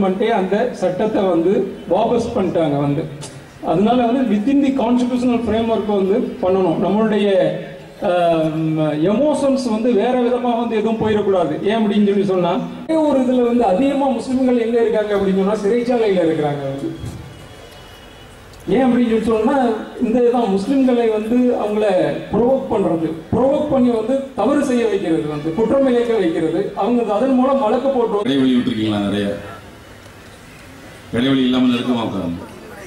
பார்லிமெண்ட்டே அந்த சட்டத்தை வந்து வாபஸ் பண்ணிட்டாங்க வந்து அதனால வந்து within the constitutional framework வந்து பண்ணணும் நம்மளுடைய எமோஷன்ஸ் வந்து வேற விதமா வந்து எதுவும் போயிடக்கூடாது ஏன் அப்படின்னு சொல்லி சொன்னா ஒரே ஒரு இதுல வந்து அதிகமா முஸ்லிம்கள் எங்க இருக்காங்க அப்படின்னு சொன்னா சிறைச்சாலையில இருக்கிறாங்க வந்து ஏன் அப்படின்னு சொல்லி சொன்னா இந்த இதுதான் முஸ்லிம்களை வந்து அவங்கள ப்ரொவோக் பண்றது ப்ரொவோக் பண்ணி வந்து தவறு செய்ய வைக்கிறது வந்து குற்றம் இழைக்க வைக்கிறது அவங்க அதன் மூலம் வழக்கு போட்டு இடைவெளி விட்டுருக்கீங்களா நிறைய இடைவெளி இல்லாமல் நெருக்கமா உட்காருங்க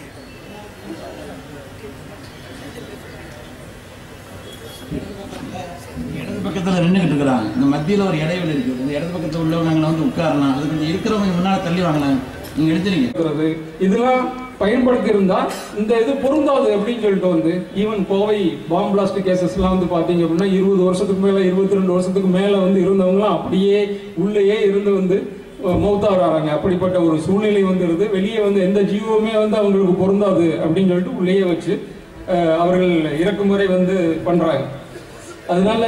இடது பக்கத்துல நின்றுகிட்டு இருக்கிறாங்க இந்த மத்தியில ஒரு இடைவெளி இருக்கு இந்த இடது பக்கத்துல உள்ளவங்க அங்கே வந்து உட்காரலாம் அது கொஞ்சம் இருக்கிறவங்க முன்னால தள்ளி வாங்கலாம் நீங்க எடுத்துறீங்க இருக்கிறது இதெல்லாம் பயன்படுத்தி இருந்தா இந்த இது பொருந்தாது அப்படின்னு சொல்லிட்டு வந்து even Kovai bomb blast cases எல்லாம் வந்து பாத்தீங்க அப்படின்னா இருபது வருஷத்துக்கு மேல இருபத்தி ரெண்டு வருஷத்துக்கு மேல வந்து இருந்தவங்கலாம் அப்படியே உள்ளேயே இருந்து வந்து மௌத்தாகிறாங்க அப்படிப்பட்ட ஒரு சூழ்நிலை வந்து இருந்து வெளியே வந்து எந்த ஜீவமே வந்து அவங்களுக்கு பொருந்தாது அப்படின்னு சொல்லிட்டு உள்ளேயே வச்சு அஹ், அவர்கள் இறக்குமுறை வந்து பண்றாங்க அதனால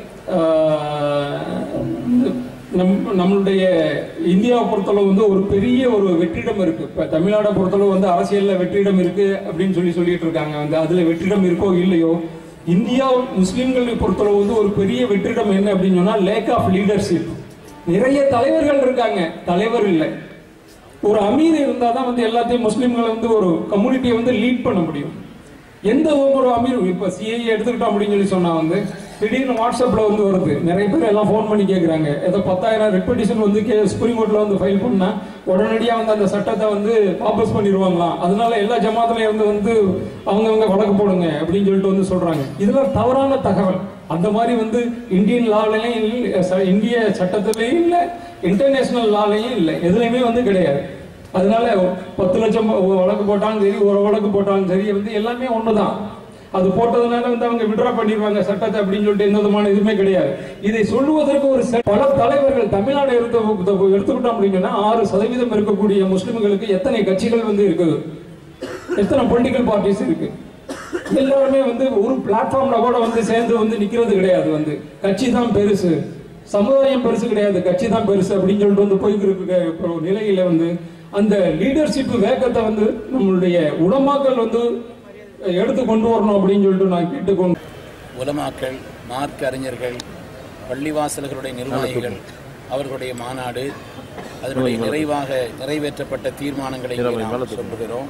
ஆஹ், நம் நம்மளுடைய இந்தியாவை பொறுத்தளவு வந்து ஒரு பெரிய ஒரு வெற்றிடம் இருக்கு இப்ப தமிழ்நாடை பொறுத்தளவு வந்து அரசியல்ல வெற்றிடம் இருக்கு அப்படின்னு சொல்லி சொல்லிட்டு இருக்காங்க வந்து அதுல வெற்றிடம் இருக்கோ இல்லையோ இந்தியா முஸ்லிம்களை பொறுத்தளவு வந்து ஒரு பெரிய வெற்றிடம் என்ன அப்படின்னு சொன்னா லேக் ஆஃப் லீடர்ஷிப் நிறைய தலைவர்கள் இருக்காங்க தலைவர் இல்லை ஒரு அமீர் இருந்தால் தான் வந்து எல்லாத்தையும் முஸ்லீம்களை வந்து ஒரு கம்யூனிட்டியை வந்து லீட் பண்ண முடியும் எந்த ஒரு அமீர் இப்போ சிஐ எடுத்துக்கிட்டோம் அப்படின்னு சொல்லி சொன்னா வந்து திடீர்னு வாட்ஸ்அப்ல வந்து வருது நிறைய பேர் எல்லாம் ஃபோன் பண்ணி கேட்குறாங்க ஏதோ பத்தாயிரம் ரெப்படிஷன் வந்து கே சுப்ரீம் கோர்ட்ல வந்து ஃபைல் பண்ணா உடனடியாக வந்து அந்த சட்டத்தை வந்து வாபஸ் பண்ணிடுவாங்களாம் அதனால எல்லா ஜமாத்துலையும் வந்து வந்து அவங்கவங்க வழக்கு போடுங்க அப்படின்னு சொல்லிட்டு வந்து சொல்றாங்க இதுல தவறான தகவல் அந்த மாதிரி வந்து இந்தியன் லாலையும் இல்லை ச- இந்திய சட்டத்திலையும் இல்லை இன்டர்நேஷனல் லாலையும் இல்லை எதுலையுமே வந்து கிடையாது அதனால பத்து லட்சம் வ- வழக்கு போட்டாலும் சரி ஒரு வழக்கு போட்டாலும் சரி வந்து எல்லாமே ஒண்ணுதான் அது போட்டதுனால வந்து அவங்க விட்ரா பண்ணிடுவாங்க சட்டத்தை அப்படின்னு சொல்லிட்டு எந்த விதமான இதுவுமே கிடையாது இதை சொல்லுவதற்கு ஒரு செ- பல தலைவர்கள் தமிழ்நாடு எடுத்து எடுத்துக்கிட்டோம் அப்படின்னா ஆறு சதவீதம் இருக்கக்கூடிய முஸ்லிம்களுக்கு எத்தனை கட்சிகள் வந்து இருக்குது எத்தனை பொலிட்டிக்கல் பார்ட்டிஸ் இருக்கு எல்லாருமே வந்து ஒரு பிளாட்ஃபார்ம்ல கூட வந்து சேர்ந்து வந்து நிக்கிறது கிடையாது வந்து கட்சி தான் பெருசு சமுதாயம் பெருசு கிடையாது கட்சி தான் பெருசு அப்படின்னு சொல்லிட்டு வந்து போய்கிட்டு இருக்க ஒரு நிலையில வந்து அந்த லீடர்ஷிப் வேகத்தை வந்து நம்மளுடைய உலமாக்கள் வந்து எடுத்து கொண்டு வரணும் அப்படின்னு சொல்லிட்டு நான் கேட்டுக்கொண்டு உலமாக்கள் மார்க்க அறிஞர்கள் பள்ளிவாசல்களுடைய நிர்வாகிகள் அவர்களுடைய மாநாடு அதனுடைய நிறைவாக நிறைவேற்றப்பட்ட தீர்மானங்களை இங்கே நாம் சொல்லுகிறோம்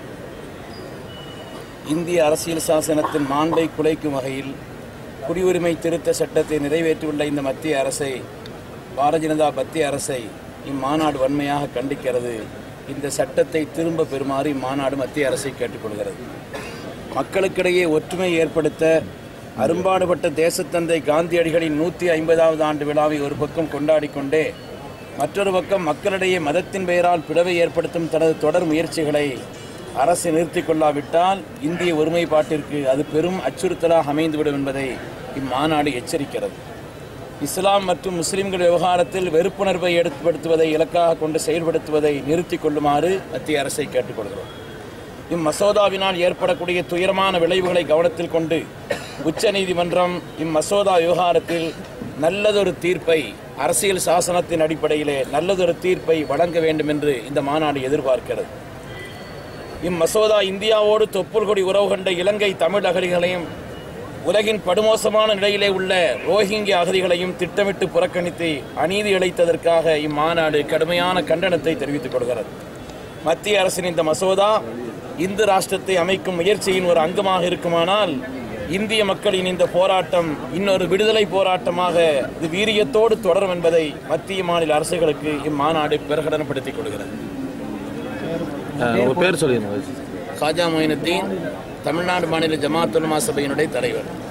இந்திய அரசியல் சாசனத்தின் மாண்பை குலைக்கும் வகையில் குடியுரிமை திருத்த சட்டத்தை நிறைவேற்றியுள்ள இந்த மத்திய அரசை பாரதிய ஜனதா மத்திய அரசை இம்மாநாடு வன்மையாக கண்டிக்கிறது இந்த சட்டத்தை திரும்ப பெறுமாறு இம்மாநாடு மத்திய அரசை கேட்டுக்கொள்கிறது மக்களுக்கிடையே ஒற்றுமை ஏற்படுத்த அரும்பாடுபட்ட தேசத்தந்தை காந்தியடிகளின் நூற்றி ஐம்பதாவது ஆண்டு விழாவை ஒரு பக்கம் கொண்டாடி கொண்டே மற்றொரு பக்கம் மக்களிடையே மதத்தின் பெயரால் பிளவை ஏற்படுத்தும் தனது தொடர் முயற்சிகளை அரசு நிறுத்திக் கொள்ளாவிட்டால் இந்திய ஒருமைப்பாட்டிற்கு அது பெரும் அச்சுறுத்தலாக அமைந்துவிடும் என்பதை இம்மாநாடு எச்சரிக்கிறது இஸ்லாம் மற்றும் முஸ்லிம்கள் விவகாரத்தில் வெறுப்புணர்வை ஏற்படுத்துவதை இலக்காக கொண்டு செயல்படுத்துவதை நிறுத்திக் கொள்ளுமாறு மத்திய அரசை கேட்டுக்கொள்கிறோம் இம்மசோதாவினால் ஏற்படக்கூடிய துயரமான விளைவுகளை கவனத்தில் கொண்டு உச்சநீதிமன்றம் இம்மசோதா விவகாரத்தில் நல்லதொரு தீர்ப்பை அரசியல் சாசனத்தின் அடிப்படையிலே நல்லதொரு தீர்ப்பை வழங்க வேண்டும் என்று இந்த மாநாடு எதிர்பார்க்கிறது இம்மசோதா இந்தியாவோடு தொப்புள் கொடி உறவு கொண்ட இலங்கை தமிழ் அகதிகளையும் உலகின் படுமோசமான நிலையிலே உள்ள ரோஹிங்கிய அகதிகளையும் திட்டமிட்டு புறக்கணித்து அநீதி இழைத்ததற்காக இம்மாநாடு கடுமையான கண்டனத்தை தெரிவித்துக் கொள்கிறது மத்திய அரசின் இந்த மசோதா இந்து ராஷ்டிரத்தை அமைக்கும் முயற்சியின் ஒரு அங்கமாக இருக்குமானால் இந்திய மக்களின் இந்த போராட்டம் இன்னொரு விடுதலை போராட்டமாக இது வீரியத்தோடு தொடரும் என்பதை மத்திய மாநில அரசுகளுக்கு இம்மாநாடு பிரகடனப்படுத்திக் கொள்கிறது உங்க பேர் சொல்லிடுங்க காஜா மொயினுத்தீன் தமிழ்நாடு மாநில ஜமாத்துல்மா சபையினுடைய தலைவர்